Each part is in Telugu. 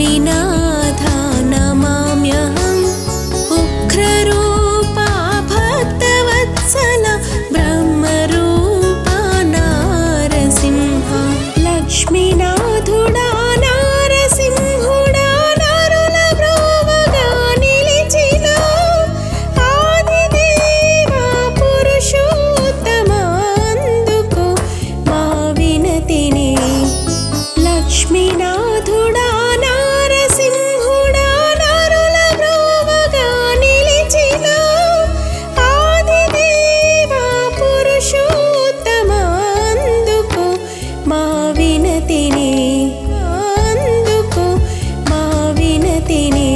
स्वामिनाथा नमाम्यहम् उग्ररूपा भक्तवत्सला ब्रह्मरूपा नारसिंहा లక్ష్మీనాథుడా నారసింహుడా నరుల బ్రోవగా నిలిచిన ఆదిదేవా పురుషోత్తమా అందుకో మా వినతిని లక్ష్మీనాథుడా నారసింహుడా నరుల బ్రోవగా నిలిచిన ఆదిదేవా పురుషోత్తమా అందుకో మా వినతిని అందుకో మా వినతిని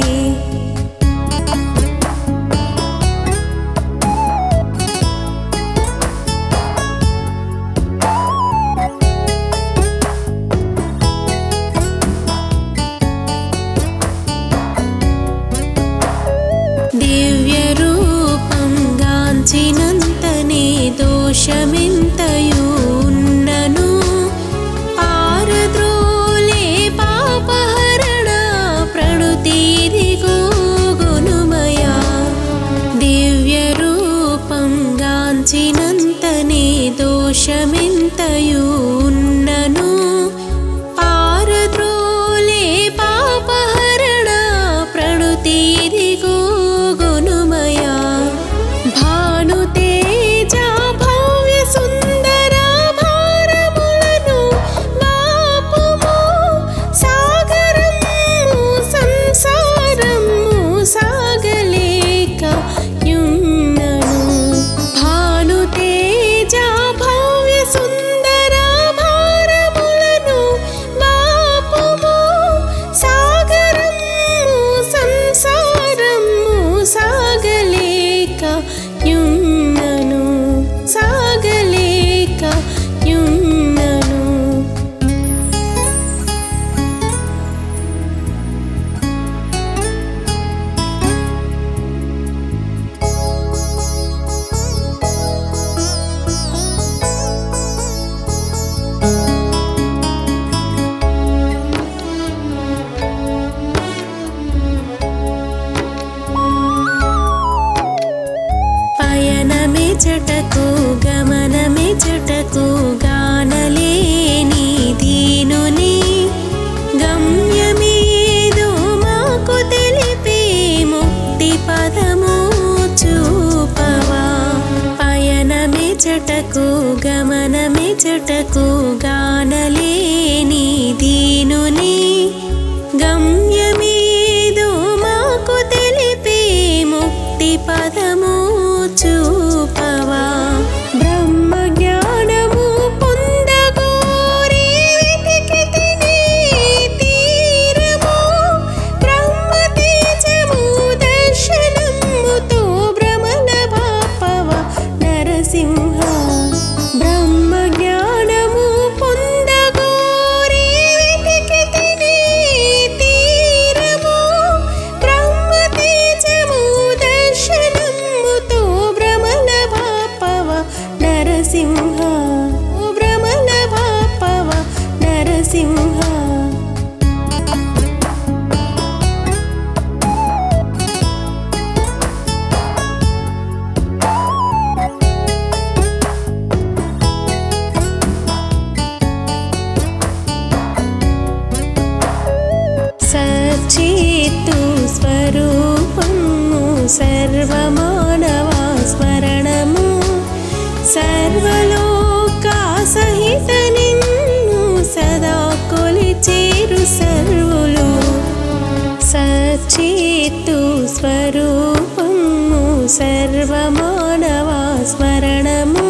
దివ్యరూపం గాంచినంతనే దోషమెంతయు ఉన్నను ఆరద్రోలే పాపహరణ ప్రణుతీరిగో గునుమయా దివ్యరూపం గాంచినంతనే దోషమెంతయు ఉన్నను పారద్రోలే పాపహరణ ప్రణుతీరిగో గునుమయా భానుతేజ భవ్య సుందర భారములను వాపుము సాగరము సంసారము సాగలేక యున్నను భానుతేజ భవ్య సుందర భారములను వాపుము సాగరము సంసారము సాగలేక యున్నను సాగలేక యున్నను పయనమే చెటకు గమనమే చెటకు గానలేని దీనుని గమ్యమేదో మాకు తెలిపే ముక్తి పదము చూపవా పయనమే చెటకు గమనమే చెటకు గానలేని దీనుని గమ్యమేదో మాకు తెలిపే ముక్తి పదము చూపవా బ్రహ్మ జ్ఞానము పొందగోరి వెతికితిని తీరము బ్రహ్మ తేజము దర్శనముతో భ్రమణ బాపవ నరసింహ బ్రహ్మ జ్ఞానము పొందగోరి వెతికితిని తీరము బ్రహ్మ తేజము దర్శనముతో భ్రమణ బాపవ నరసింహ ఓ భ్రమణ బాపవ నరసింహ సచిత్తు స్వరూపము సర్వమానవా స్మరణము సర్వలోకా సహిత నిన్ను సదా కొలిచేరు సర్వులు సచిత్తు స్వరూపము సర్వమానవా స్మరణము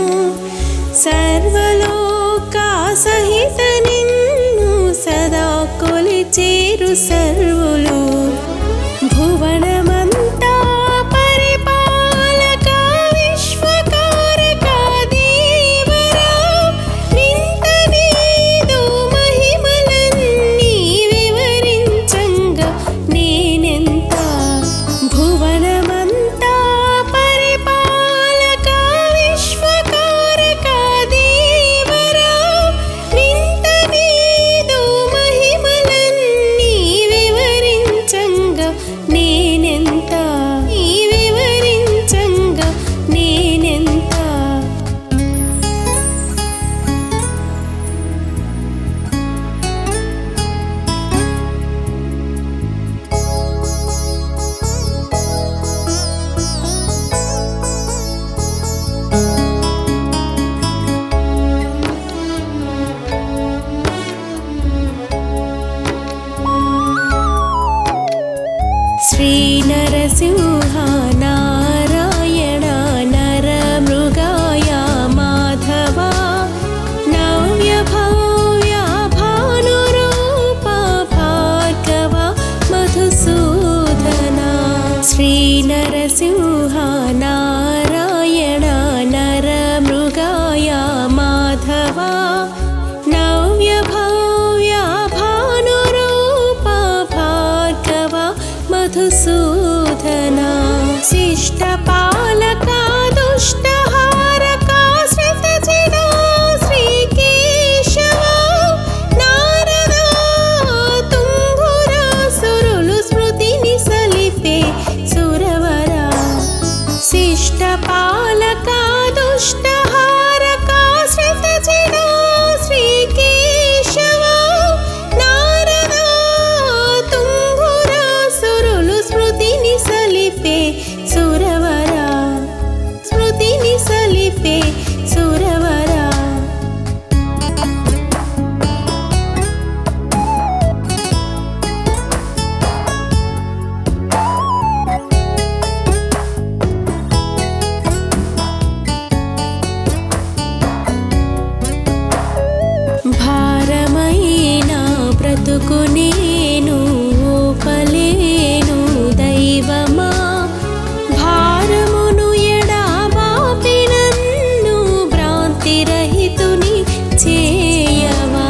సర్వలోకా సహిత నిన్ను సదా కొలిచేరు సర్వులు భువనమంతా పరిపాలక విశ్వకారక దేవరా నింత నీదు మహిమలన్నీ వివరించంగా నేనెంత భువనమంతా పరిపాలక విశ్వకారక దేవరా నింత నీదు మహిమలన్నీ వివరించంగా श्रीनरसिंह नारायण नरमृगाय माधवा नव्यभव्या भानुरूपा भार्गव मधुसूदना श्रीनरसिंह नारायण नरमृगाय माधवा नव्यभव्या भानुरूपा भार्गव मधुसूदना शिष्टपालका दुष्टहारका श्रितजिना श्रीकेशवा నారదా తుంగురా సురులు స్మృతిని సలిపే సురవరా శిష్ట పాలక దుష్టహారక శ్రితజినా శ్రీకేశవ నారదా తుంగురా సురులు స్మృతిని సలిపే సురవరా స్మృతిని సలిపే సురవరా భారమైన బ్రతుకు నేను ఓపలేను దైవమా భారమును ఎడాబాపి నన్ను భ్రాంతిరహితుని చేయవా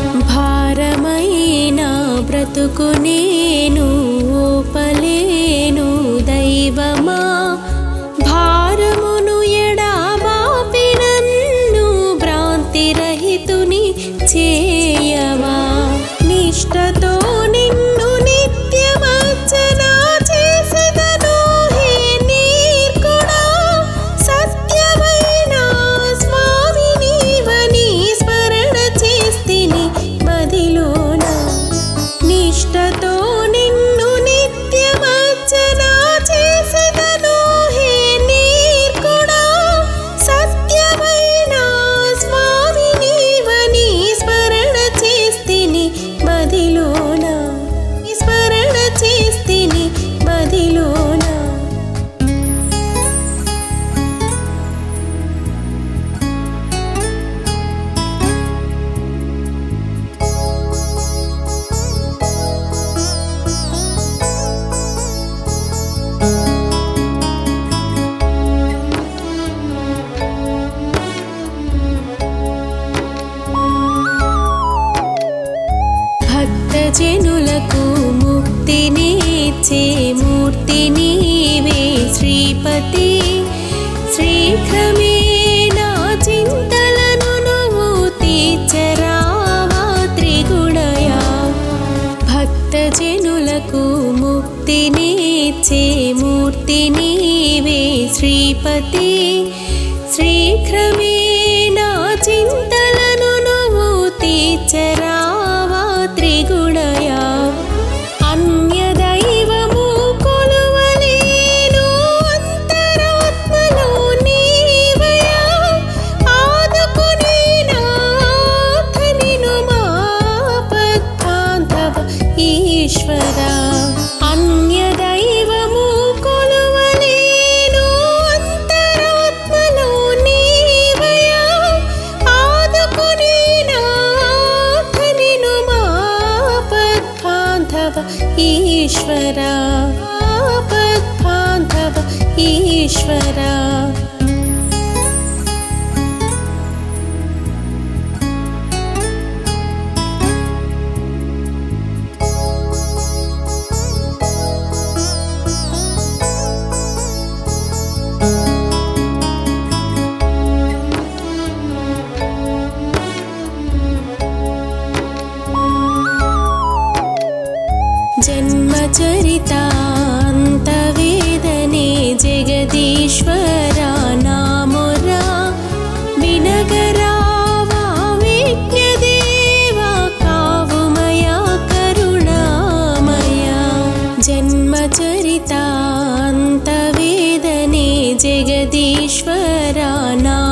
భారమైన బ్రతుకు నేను ఓపలేను దైవమా భారమును ఎడాబాపి నన్ను భ్రాంతిరహితుని చేయవా నిష్టతో నిన్ను నిత్యమర్చన చేసెదను హే నీర్కుడా సత్యమైన స్వామి నీవని స్మరణ చేస్తిని మదిలోన నిష్టతో నిన్ను నిత్యమర్చన చేసెదను హే నీర్కుడా సత్యమైన స్వామి నీవని స్మరణ చేస్తిని మదిలోన స్మరణ చేస్తిని మదిలోన భక్తజనులకు ముక్తినిచ్చే మూర్తి నీవే శ్రీపతి శీఘ్రమే నా చింతలను నువ్వు తీర్చరావా త్రిగుణయా భక్తజనులకు ముక్తినిచ్చే మూర్తి నీవే శ్రీపతి శీఘ్రమే నా చింతలను నువ్వు తీర్చరావా త్రిగుణయా అన్యదైవము కొలువలేను అంతరాత్మలో నీవయా ఆదుకునే నాథనిను మాపద్బాంధవ ఈశ్వరా అన్యదైవము కొలువలేను అంతరాత్మలో నీవయా ఆదుకునే నాథనిను మాపద్బాంధవ ఈశ్వరా ఆపద్బాంధవ ఈశ్వరా జన్మచరితాంతవేదనే జగదీశ్వరా నామురా వినగరావా విజ్ఞదేవా కావుమయా కరుణామయా జన్మచరితాంతవేదనే జగదీశ్వరా నా